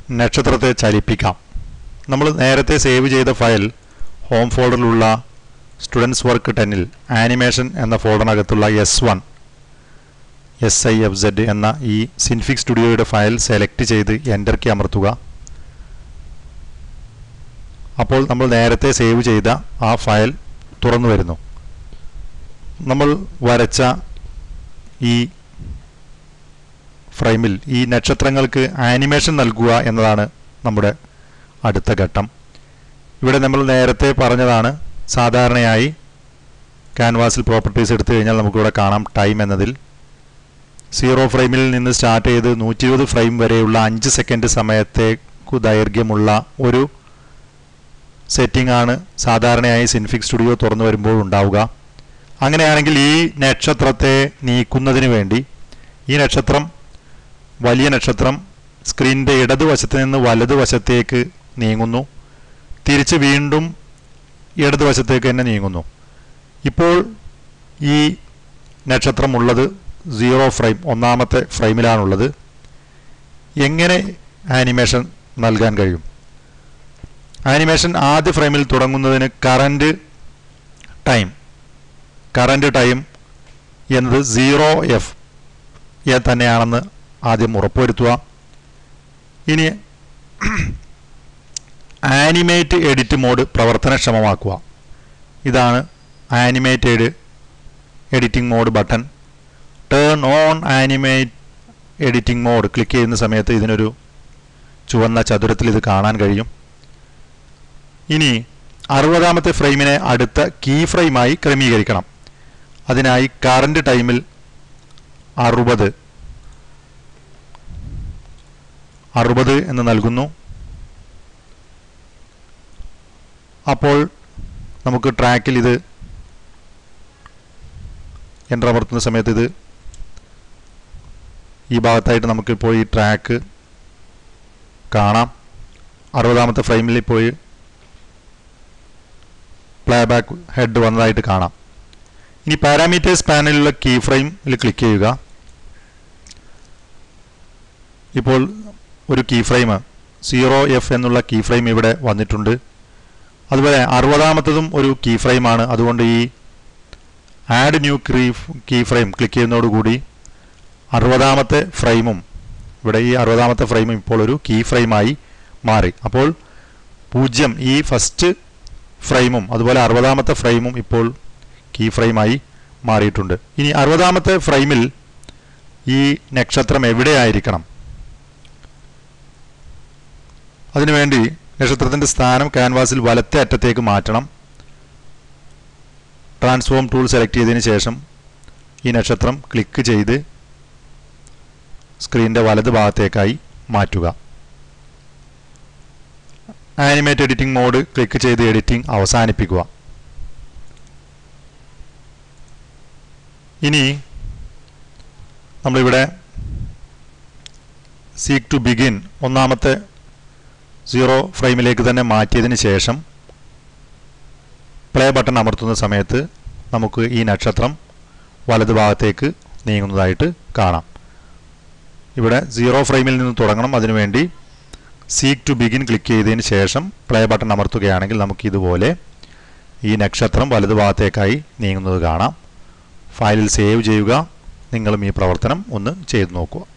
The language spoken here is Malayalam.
നക്ഷത്രത്തെ ചലിപ്പിക്കാം നമ്മൾ നേരത്തെ സേവ് ചെയ്ത ഫയൽ ഹോം ഫോൾഡറിലുള്ള സ്റ്റുഡൻസ് വർക്ക് ടെന്നിൽ ആനിമേഷൻ എന്ന ഫോൾഡറിനകത്തുള്ള S one S I F Z എന്ന ഈ സിൻഫിക് സ്റ്റുഡിയോയുടെ ഫയൽ സെലക്ട് ചെയ്ത് എൻ്റർ കീ അമർത്തുക അപ്പോൾ നമ്മൾ നേരത്തെ സേവ് ചെയ്ത ആ ഫയൽ തുറന്നു വരുന്നു നമ്മൾ വരച്ച ഈ ഫ്രെയിമിൽ ഈ നക്ഷത്രങ്ങൾക്ക് ആനിമേഷൻ നൽകുക എന്നതാണ് നമ്മുടെ അടുത്ത ഘട്ടം ഇവിടെ നമ്മൾ നേരത്തെ പറഞ്ഞതാണ് സാധാരണയായി ക്യാൻവാസിൽ പ്രോപ്പർട്ടീസ് എടുത്തു കഴിഞ്ഞാൽ നമുക്കിവിടെ കാണാം ടൈം എന്നതിൽ സീറോ ഫ്രെയിമിൽ നിന്ന് സ്റ്റാർട്ട് ചെയ്ത് നൂറ്റി ഇരുപത് ഫ്രെയിം വരെയുള്ള അഞ്ച് സെക്കൻഡ് സമയത്തേക്കു ദൈർഘ്യമുള്ള ഒരു സെറ്റിംഗ് ആണ് സാധാരണയായി സിൻഫിക് സ്റ്റുഡിയോ തുറന്നു വരുമ്പോൾ ഉണ്ടാവുക അങ്ങനെയാണെങ്കിൽ ഈ നക്ഷത്രത്തെ നീക്കുന്നതിന് വേണ്ടി ഈ നക്ഷത്രം വലിയ നക്ഷത്രം സ്ക്രീനിൻ്റെ ഇടതുവശത്ത് നിന്ന് വലതുവശത്തേക്ക് നീങ്ങുന്നു തിരിച്ച് വീണ്ടും ഇടതുവശത്തേക്ക് തന്നെ നീങ്ങുന്നു ഇപ്പോൾ ഈ നക്ഷത്രം ഉള്ളത് സീറോ ഫ്രെയിം ഒന്നാമത്തെ ഫ്രെയിമിലാണുള്ളത് എങ്ങനെ ആനിമേഷൻ നൽകാൻ കഴിയും ആനിമേഷൻ ആദ്യ ഫ്രെയിമിൽ തുടങ്ങുന്നതിന് കറൻറ്റ് ടൈം കറൻറ്റ് ടൈം എന്നത് സീറോ എഫ് എ തന്നെയാണെന്ന് ആദ്യം ഉറപ്പുവരുത്തുക ഇനി ആനിമേറ്റ് എഡിറ്റ് മോഡ് പ്രവർത്തനക്ഷമമാക്കുക ഇതാണ് animated editing mode button turn on animate editing mode click ചെയ്യുന്ന സമയത്ത് ഇതിനൊരു ചുവന്ന ചതുരത്തിൽ ഇത് കാണാൻ കഴിയും ഇനി അറുപതാമത്തെ ഫ്രെയിമിനെ അടുത്ത കീ ഫ്രെയിമായി ക്രമീകരിക്കണം അതിനായി കറണ്ട് ടൈമിൽ അറുപത് അറുപത് എന്ന് നൽകുന്നു അപ്പോൾ നമുക്ക് ട്രാക്കിൽ ഇത് എൻ്റർ അമർത്തുന്ന സമയത്ത് ഇത് ഈ ഭാഗത്തായിട്ട് നമുക്ക് പോയി ട്രാക്ക് കാണാം അറുപതാമത്തെ ഫ്രെയിമിൽ പോയി പ്ലേ ബാക്ക് ഹെഡ് വന്നതായിട്ട് കാണാം ഇനി പാരാമീറ്റേഴ്സ് പാനലിലുള്ള കീ ഫ്രെയിമിൽ ക്ലിക്ക് ചെയ്യുക ഇപ്പോൾ ഒരു കീ ഫ്രെയിം സീറോ എഫ് എന്നുള്ള കീ ഫ്രെയിം ഇവിടെ വന്നിട്ടുണ്ട് അതുപോലെ അറുപതാമത്തതും ഒരു കീ ഫ്രെയിമാണ് അതുകൊണ്ട് ഈ ആഡ് ന്യൂ ക്രീ കീ ഫ്രെയിം ക്ലിക്ക് ചെയ്യുന്നതോടുകൂടി അറുപതാമത്തെ ഫ്രെയിമും ഇവിടെ ഈ അറുപതാമത്തെ ഫ്രെയിമും ഇപ്പോൾ ഒരു കീ ഫ്രെയിമായി മാറി അപ്പോൾ പൂജ്യം ഈ ഫസ്റ്റ് ഫ്രെയിമും അതുപോലെ അറുപതാമത്തെ ഫ്രെയിമും ഇപ്പോൾ കീ ഫ്രെയിമായി മാറിയിട്ടുണ്ട് ഇനി അറുപതാമത്തെ ഫ്രെയിമിൽ ഈ നക്ഷത്രം എവിടെയായിരിക്കണം അതിനുവേണ്ടി നക്ഷത്രത്തിൻ്റെ സ്ഥാനം ക്യാൻവാസിൽ വലത്തെ അറ്റത്തേക്ക് മാറ്റണം ട്രാൻസ്ഫോം ടൂൾ സെലക്ട് ചെയ്തതിന് ശേഷം ഈ നക്ഷത്രം ക്ലിക്ക് ചെയ്ത് സ്ക്രീനിൻ്റെ വലത് ഭാഗത്തേക്കായി മാറ്റുക ആനിമേറ്റ് എഡിറ്റിംഗ് മോഡ് ക്ലിക്ക് ചെയ്ത് എഡിറ്റിംഗ് അവസാനിപ്പിക്കുക ഇനി നമ്മളിവിടെ സീക്ക് ടു ബിഗിൻ ഒന്നാമത്തെ സീറോ ഫ്രെയിമിലേക്ക് തന്നെ മാറ്റിയതിന് ശേഷം പ്ലേ ബട്ടൺ അമർത്തുന്ന സമയത്ത് നമുക്ക് ഈ നക്ഷത്രം വലതുഭാഗത്തേക്ക് നീങ്ങുന്നതായിട്ട് കാണാം ഇവിടെ സീറോ ഫ്രെയിമിൽ നിന്ന് തുടങ്ങണം അതിനുവേണ്ടി സീക്ക് ടു ബിഗിൻ ക്ലിക്ക് ചെയ്തതിന് ശേഷം പ്ലേ ബട്ടൺ അമർത്തുകയാണെങ്കിൽ നമുക്ക് ഇതുപോലെ ഈ നക്ഷത്രം വലതുഭാഗത്തേക്കായി നീങ്ങുന്നത് കാണാം ഫയലിൽ സേവ് ചെയ്യുക നിങ്ങളും ഈ പ്രവർത്തനം ഒന്ന് ചെയ്തു നോക്കുക